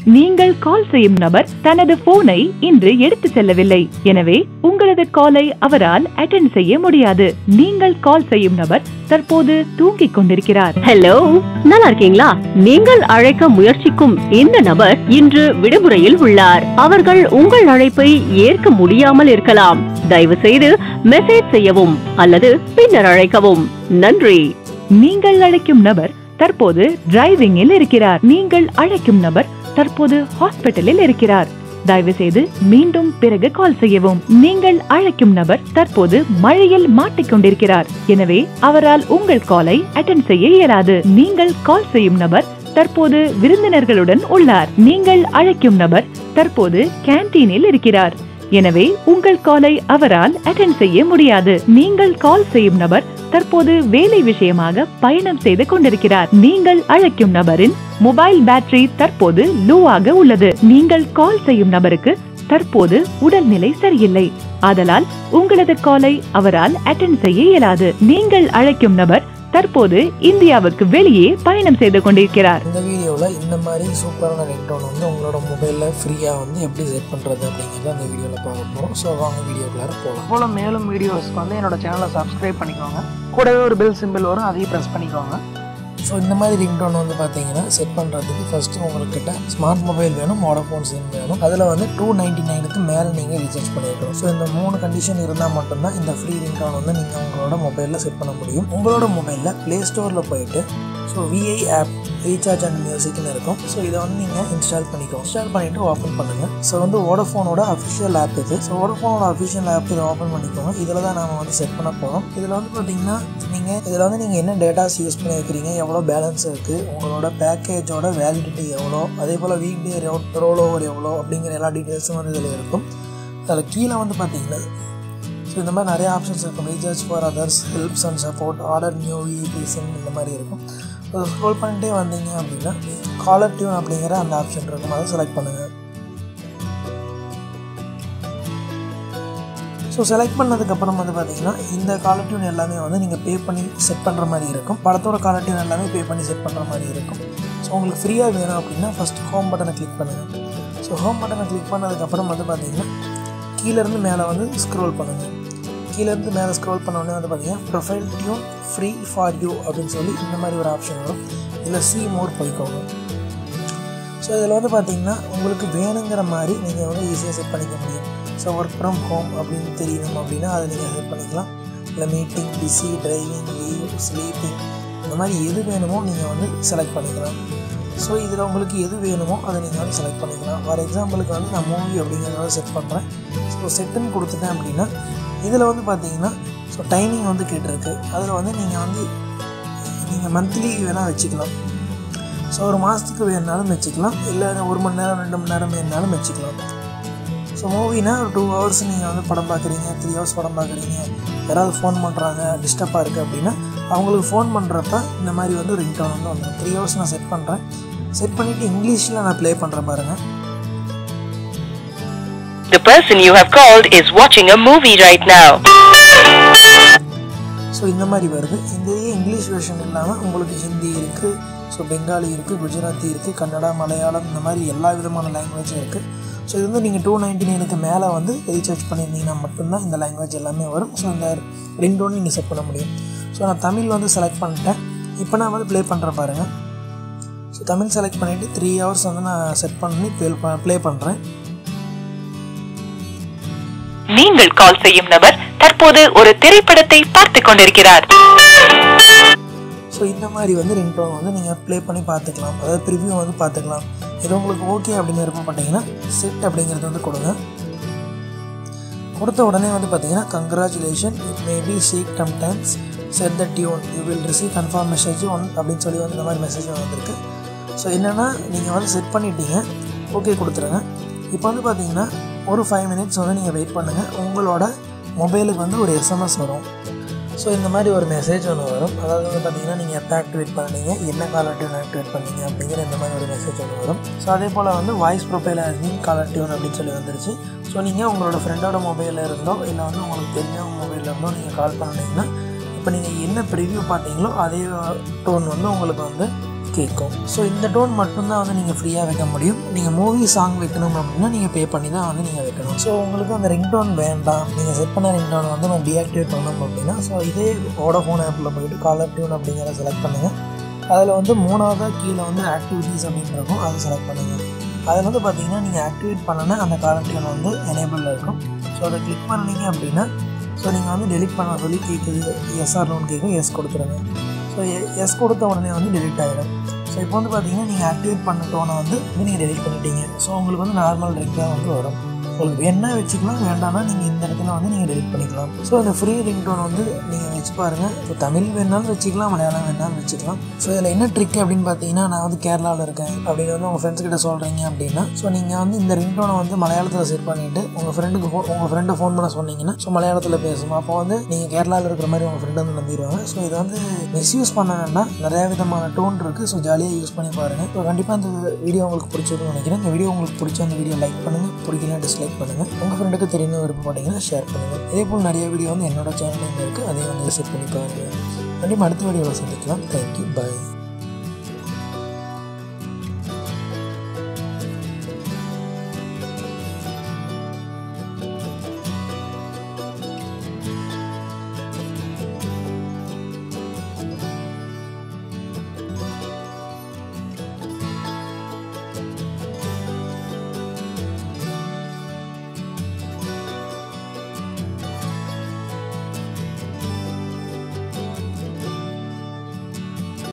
நீங்கள் கால் செய்யும் நபர் தனது போனை இன்று எடுத்து செல்லவில்லை எனவே உங்களது காலை அவரால் அட்டென்ட் செய்ய முடியாது நீங்கள் கால் செய்யும் நபர் தற்போது தூங்கிக் கொண்டிருக்கிறார் ஹலோ நல்லா இருக்கீங்களா நீங்கள் அழைக்க முயற்சிக்கும் இந்த நபர் இன்று விடுமுறையில் உள்ளார் அவர்கள் உங்கள் அழைப்பை ஏற்க முடியாமல் இருக்கலாம் தயவு செய்து மெசேஜ் செய்யவும் அல்லது பின்னர் அழைக்கவும் நன்றி நீங்கள் அழைக்கும் நபர் தற்போது டிரைவிங்கில் இருக்கிறார் நீங்கள் அழைக்கும் நபர் தற்போது ஹாஸ்பிட்டலில் இருக்கிறார் தயவு செய்து மீண்டும் பிறகு கால் செய்யவும் நீங்கள் அழைக்கும் நபர் தற்போது மழையில் மாட்டிக்கொண்டிருக்கிறார் எனவே அவரால் உங்கள் காலை அட்டென்ட் செய்ய இயலாது நீங்கள் கால் செய்யும் நபர் தற்போது விருந்தினர்களுடன் உள்ளார் நீங்கள் அழைக்கும் நபர் தற்போது கேண்டீனில் இருக்கிறார் எனவே உங்கள் காலை அவரால் அட்டென்ட் செய்ய முடியாது நீங்கள் கால் செய்யும் நபர் தற்போது வேலை விஷயமாக பயணம் செய்து கொண்டிருக்கிறார் நீங்கள் அழைக்கும் நபரின் மொபைல் பேட்டரி தற்போது லோவாக உள்ளது நீங்கள் கால் செய்யும் நபருக்கு தற்போது உடல்நிலை சரியில்லை ஆதலால் உங்களது காலை அவரால் அட்டென்ட் செய்ய இயலாது நீங்கள் அழைக்கும் நபர் தற்போது இந்தியாவுக்கு வெளியே பயணம் செய்து கொண்டிருக்கிறார் இந்த வீடியோவில் இந்த மாதிரி சூப்பரான ரிங்டோன் வந்து உங்களோட மொபைலில் ஃப்ரீயாக வந்து எப்படி செட் பண்ணுறது அப்படிங்கிறத அந்த வீடியோவில் பார்க்க போகிறோம் ஸோ வாங்க வீடியோக்குள்ளார போகலாம் போல மேலும் வீடியோஸ்க்கு வந்து என்னோட சேனலை சப்ஸ்கிரைப் பண்ணிக்கோங்க கூடவே ஒரு பெல் சிம்பிள் வரும் அதையும் ப்ரெஸ் பண்ணிக்கோங்க ஸோ இந்த மாதிரி ரிங்டோன் வந்து பார்த்தீங்கன்னா செட் பண்ணுறதுக்கு ஃபஸ்ட்டு உங்கள்கிட்ட ஸ்மார்ட் மொபைல் வேணும் மோடஃபோன் சிம் வேணும் அதில் வந்து டூ நைன்டி நைனுக்கு மேலே நீங்கள் ரீசார்ஜ் பண்ணியிருக்கணும் ஸோ இந்த மூணு கண்டிஷன் இருந்தால் மட்டும்தான் இந்த ஃப்ரீ ரிங்டோன் வந்து நீங்கள் உங்களோட மொபைலில் செட் பண்ண முடியும் உங்களோட மொபைலில் ப்ளே ஸ்டோரில் போயிட்டு so VI app recharge and மியூசிக்னு இருக்கும் ஸோ இதை வந்து நீங்கள் இன்ஸ்டால் பண்ணிக்கோங்க இன்ஸ்டால் பண்ணிவிட்டு ஓப்பன் பண்ணுங்கள் ஸோ வந்து வோடஃபோனோட அஃபிஷியல் ஆப் இது ஸோ வோடஃபோனோட அஃபிஷியல் ஆப் இதை ஓப்பன் பண்ணிக்கோங்க இதில் தான் நாம வந்து செட் பண்ண போகிறோம் இதில் வந்து பார்த்தீங்கன்னா நீங்கள் இதில் வந்து நீங்கள் என்ன டேட்டாஸ் யூஸ் பண்ணியிருக்கிறீங்க எவ்வளோ பேலன்ஸ் இருக்குது உங்களோட பேக்கேஜோட வேலிடிட்டி எவ்வளோ அதே போல் வீக் டே ரோல் ஓவர் எவ்வளோ அப்படிங்கிற எல்லா டீட்டெயில்ஸும் வந்து இதில் இருக்கும் அதில் கீழே வந்து பார்த்தீங்கன்னா ஸோ இந்த மாதிரி நிறைய ஆப்ஷன்ஸ் இருக்கும் recharge for others helps and support order new VIP SIM இந்த மாதிரி இருக்கும் ஸோ ஸ்க்ரோல் பண்ணிட்டே வந்தீங்க அப்படின்னா காலர் டியூன் அப்படிங்கிற அந்த ஆப்ஷன் இருக்கும் அதை செலக்ட் பண்ணுங்கள் ஸோ செலக்ட் பண்ணதுக்கப்புறம் வந்து பார்த்தீங்கன்னா இந்த காலர் டியூன் எல்லாமே வந்து நீங்கள் பே பண்ணி செட் பண்ணுற மாதிரி இருக்கும் படத்தோட காலர் டியூன் எல்லாமே பே பண்ணி செட் பண்ணுற மாதிரி இருக்கும் ஸோ உங்களுக்கு ஃப்ரீயாக வேணும் அப்படின்னா ஃபஸ்ட் ஹோம் பட்டனை கிளிக் பண்ணுங்கள் ஸோ ஹோம் பட்டனை கிளிக் பண்ணதுக்கப்புறம் வந்து பார்த்தீங்கன்னா கீழேருந்து மேலே வந்து ஸ்க்ரோல் பண்ணுங்கள் கீழேருந்து மேலே ஸ்க்ரோல் பண்ண உடனே வந்து பார்த்தீங்கன்னா profile tune free for you அப்படின்னு சொல்லி இந்த மாதிரி ஒரு ஆப்ஷன் வரும் இதில் சி மோட் போய்க்கோங்க ஸோ இதில் வந்து பார்த்தீங்கன்னா உங்களுக்கு வேணுங்கிற மாதிரி நீங்கள் வந்து ஈஸியாக செட் பண்ணிக்க முடியும் ஸோ ஒர்க் ஃப்ரம் ஹோம் அப்படின்னு தெரியணும் அப்படின்னா அதை நீங்கள் செட் பண்ணிக்கலாம் இல்லை meeting busy driving leave sleeping இந்த மாதிரி எது வேணுமோ நீங்கள் வந்து செலக்ட் பண்ணிக்கலாம் ஸோ இதில் உங்களுக்கு எது வேணுமோ அதை நீங்கள் வந்து செலக்ட் பண்ணிக்கலாம் ஃபார் எக்ஸாம்பிளுக்கு வந்து நான் மூவி அப்படிங்கிறத செட் பண்ணுறேன் ஸோ செட்டுன்னு கொடுத்துட்டேன் அப்படின்னா இதில் வந்து பார்த்தீங்கன்னா ஸோ டைமிங் வந்து கேட்டிருக்கு அதில் வந்து நீங்கள் வந்து நீங்கள் மந்த்லி வேணால் வச்சுக்கலாம் ஸோ ஒரு மாதத்துக்கு வேணுனாலும் வச்சுக்கலாம் இல்லை ஒரு மணி நேரம் ரெண்டு மணி நேரம் வேணுனாலும் வச்சுக்கலாம் ஸோ மூவினா ஒரு டூ ஹவர்ஸ் நீங்கள் வந்து படம் பார்க்குறீங்க த்ரீ ஹவர்ஸ் படம் பார்க்குறீங்க யாராவது ஃபோன் பண்ணுறாங்க டிஸ்டர்பாக இருக்குது அப்படின்னா அவங்களுக்கு ஃபோன் பண்ணுறப்ப இந்த மாதிரி வந்து ரிங் டோன் வந்து வந்துடும் த்ரீ ஹவர்ஸ் நான் செட் பண்ணுறேன் செட் பண்ணிவிட்டு இங்கிலீஷில் நான் ப்ளே பண்ணுறேன் பாருங்கள் The person you have called is watching a movie right now. So இந்த மாதிரி வருது இந்த இங்கிலீஷ் வெர்ஷன் இல்லாமல் உங்களுக்கு ஹிந்தி இருக்குது ஸோ பெங்காலி இருக்குது குஜராத்தி இருக்குது கன்னடா மலையாளம் இந்த மாதிரி எல்லா விதமான லாங்குவேஜும் இருக்குது ஸோ இது வந்து நீங்கள் டூ நைன்டி நைனுக்கு மேலே வந்து ரீசார்ஜ் பண்ணியிருந்தீங்கன்னா மட்டும்தான் இந்த லாங்குவேஜ் எல்லாமே வரும் ஸோ இந்த ரிங்டோன் நீங்கள் செட் பண்ண முடியும் ஸோ நான் தமிழ் வந்து செலக்ட் பண்ணிட்டேன் இப்போ நான் வந்து ப்ளே பண்ணுறேன் பாருங்கள் ஸோ தமிழ் செலக்ட் பண்ணிவிட்டு த்ரீ ஹவர்ஸ் வந்து நான் செட் பண்ணி ப்ளே ப்ளே பண்ணுறேன் நீங்கள் கால் செய்யும் நபர் தற்போது ஒரு திரைப்படத்தை பார்த்துக் கொண்டிருக்கிறார் ஸோ இந்த மாதிரி வந்து ரிங்டோன் வந்து நீங்கள் ப்ளே பண்ணி பார்த்துக்கலாம் அதாவது ப்ரிவ்யூ வந்து பார்த்துக்கலாம் இது உங்களுக்கு ஓகே அப்படின்னு விருப்பப்பட்டீங்கன்னா செட் அப்படிங்கிறது வந்து கொடுங்க கொடுத்த உடனே வந்து பார்த்தீங்கன்னா congratulation it may be seek some times set the tune you will receive confirm message one அப்படின்னு சொல்லி வந்து இந்த மாதிரி மெசேஜ் வந்திருக்கு ஸோ என்னென்னா நீங்கள் வந்து செட் பண்ணிட்டீங்க ஓகே கொடுத்துருங்க இப்போ வந்து பார்த்தீங்கன்னா ஒரு ஃபைவ் மினிட்ஸ் வந்து நீங்கள் வெயிட் பண்ணுங்கள் உங்களோட மொபைலுக்கு வந்து ஒரு எஸ்எம்எஸ் வரும் ஸோ இந்த மாதிரி ஒரு மெசேஜ் ஒன்று வரும் அதாவது வந்து பார்த்தீங்கன்னா நீங்கள் எப்போ ஆக்டிவேட் பண்ணீங்க என்ன காலர் டியூன் ஆக்டிவேட் பண்ணீங்க அப்படிங்கிற இந்த மாதிரி ஒரு மெசேஜ் ஒன்று வரும் ஸோ அதே போல் வந்து voice profile mean caller tune அப்படின்னு சொல்லி வந்துருச்சு ஸோ நீங்கள் உங்களோட ஃப்ரெண்டோட மொபைலில் இருந்தோ இல்லை வந்து உங்களுக்கு தெரிஞ்சவங்க மொபைலில் இருந்தோ நீங்கள் கால் பண்ணிங்கன்னா இப்போ நீங்கள் என்ன ப்ரிவ்யூ பார்த்தீங்களோ அதே டோன் வந்து உங்களுக்கு வந்து கேட்கும் ஸோ இந்த டோன் மட்டும்தான் வந்து நீங்கள் ஃப்ரீயாக வைக்க முடியும் நீங்கள் மூவி சாங் வைக்கணும் அப்படின்னா நீங்கள் பே பண்ணி தான் வந்து நீங்கள் வைக்கணும் ஸோ உங்களுக்கு அந்த ரிங் டோன் வேண்டாம் நீங்கள் செட் பண்ண ரிங் டோன் வந்து நான் டீஆக்டிவேட் பண்ணணும் அப்படின்னா ஸோ இதே வோடஃபோன் ஆப்பில் போயிட்டு காலர் டியூன் அப்படிங்கிறத செலக்ட் பண்ணுங்கள் அதில் வந்து மூணாவதாக கீழே வந்து ஆக்டிவிட்டீஸ் அப்படின்னு இருக்கும் அதை செலக்ட் பண்ணுங்கள் அதில் வந்து பார்த்தீங்கன்னா நீங்கள் ஆக்டிவேட் பண்ணனா அந்த காலர் டியூன் வந்து எனேபிளில் இருக்கும் ஸோ அதை கிளிக் பண்ணீங்க அப்படின்னா ஸோ நீங்கள் வந்து டெலிட் பண்ண சொல்லி கேட்குது எஸ்ஆர் லோன் கேட்கும் எஸ் கொடுத்துருங்க ஸோ எஸ் கொடுத்த உடனே வந்து டெலிட் ஆகிடும் ஸோ இப்போ வந்து பார்த்தீங்கன்னா நீங்கள் ஆக்டிவேட் பண்ண டோனை வந்து வந்து நீங்கள் டெலிட் பண்ணிட்டீங்க ஸோ உங்களுக்கு வந்து நார்மல் ரிங்காக வந்து வரும் உங்களுக்கு என்ன வச்சுக்கலாம் வேண்டாம்னா நீங்கள் இந்த இடத்துல வந்து நீங்கள் டெலிட் பண்ணிக்கலாம் ஸோ அந்த ஃப்ரீ ரிங் டோன் வந்து நீங்கள் வச்சு பாருங்கள் ஸோ தமிழ் வேணாலும் வச்சுக்கலாம் மலையாளம் வேணாலும் வச்சுக்கலாம் ஸோ இதில் என்ன ட்ரிக் அப்படின்னு பார்த்தீங்கன்னா நான் வந்து கேரளாவில் இருக்கேன் அப்படின்னு வந்து உங்கள் ஃப்ரெண்ட்ஸ் கிட்ட சொல்கிறீங்க அப்படின்னா ஸோ நீங்கள் வந்து இந்த ரிங் டோனை வந்து மலையாளத்தில் செட் பண்ணிவிட்டு உங்கள் ஃப்ரெண்டுக்கு ஃபோன் உங்கள் ஃப்ரெண்டு ஃபோன் பண்ண சொன்னீங்கன்னா ஸோ மலையாளத்தில் பேசும் அப்போ வந்து நீங்கள் கேரளாவில் இருக்கிற மாதிரி உங்கள் ஃப்ரெண்டு வந்து நம்பிடுவாங்க ஸோ இதை வந்து மிஸ்யூஸ் பண்ண வேண்டாம் நிறையா விதமான டோன் இருக்குது ஸோ ஜாலியாக யூஸ் பண்ணி பாருங்கள் ஸோ கண்டிப்பாக இந்த வீடியோ உங்களுக்கு பிடிச்சிருக்கும்னு நினைக்கிறேன் இந்த வீடியோ உங்களுக்கு பிடிச்ச அந்த வீடியோ லைக் பண்ணுங்கள் பிடிக்கல டிஸ்லைக் பண்ணுங்கள் உங்கள் ஃப்ரெண்டுக்கு தெரியணும் விருப்பம் மாட்டீங்கன்னா ஷேர் பண்ணுங்கள் இதே போல் நிறைய வீடியோ வந்து என்னோட சேனலில் இருக்குது அதையும் வந்து செட் பண்ணி பாருங்கள் கண்டிப்பாக அடுத்த வீடியோவில் சந்திக்கலாம் தேங்க்யூ பாய்